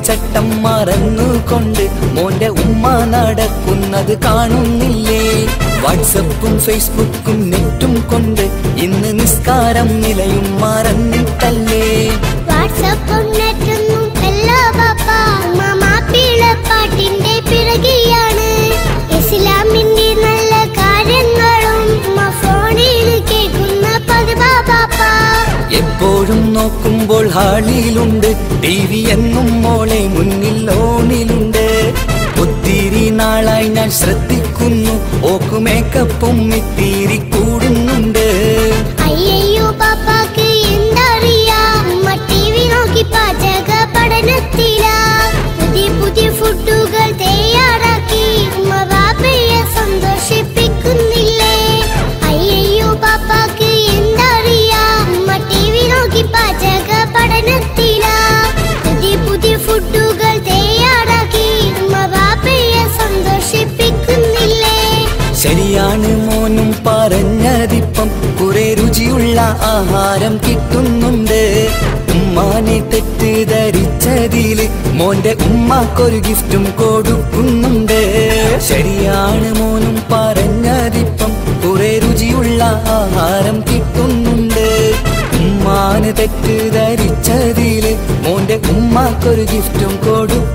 ചട്ടം മറന്നുകൊണ്ട് മോന്റെ ഉമ്മ നടക്കുന്നത് കാണുന്നില്ലേ വാട്സപ്പും ഫേസ്ബുക്കും നെറ്റും കൊണ്ട് ഇന്ന് നിസ്കാരം നിലയും മറന്നിട്ടല്ലേ വാട്സപ്പും നെറ്റൊന്നും അല്ല പാപ്പ മാപ്പിള പാട്ടിന്റെ പിറകെയാണ് ഇസ്ലാമിന്റെ നല്ല കാര്യങ്ങളും ഉമ്മ ഫോണിൽ കേൾക്കുന്ന പതിവാ പാപ്പ എപ്പോഴും നോക്കുമ്പോൾ ഹാളിയിലുണ്ട് ടി വി എന്നും മോളെ മുന്നിൽ ഓണിലുണ്ട് ഒത്തിരി നാളായി ഞാൻ ശ്രദ്ധിക്കുന്നു ഓക്ക് മേക്കപ്പും ഇത്തിരി കൂടുന്നുണ്ട് അയ്യയ്യോ പാപ്പാക്ക് എന്തറിയാ ഉമ്മ ടി വി നോക്കി പാചക പഠനത്തിലാ പുതിയ പുതിയ ഫുഡുകൾ തയ്യാറാക്കി ഉമ്മ ബാബയെ സന്തോഷിപ്പിക്കുന്നില്ലേ അയ്യയ്യോ പാപ്പാക്ക് എന്തറിയാ ഉമ്മ ടി വി നോക്കി പാചക പഠനത്തിലാ പുതിയ പുതിയ ഫുഡുകൾ തയ്യാറാക്കി ഉമ്മ ബാബയെ സന്തോഷിപ്പിക്കുന്നില്ലേ ശരിയാണ് മോനും പറഞ്ഞതിപ്പം കുറെ രുചിയുള്ള ആഹാരം കിട്ടുന്നുണ്ട് ഉമ്മാനെ തെറ്റിദ്ധരിച്ചതില് മോന്റെ ഉമ്മാക്കൊരു ഗിഫ്റ്റും കൊടുക്കുന്നുണ്ട് ശരിയാണ് മോനും പറഞ്ഞതിപ്പം കുറെ രുചിയുള്ള ആഹാരം കിട്ടുന്നുണ്ട് ഉമ്മാന് തെറ്റിദ്ധരിച്ചതില് മോന്റെ ഉമ്മാക്കൊരു ഗിഫ്റ്റും കൊടുക്കും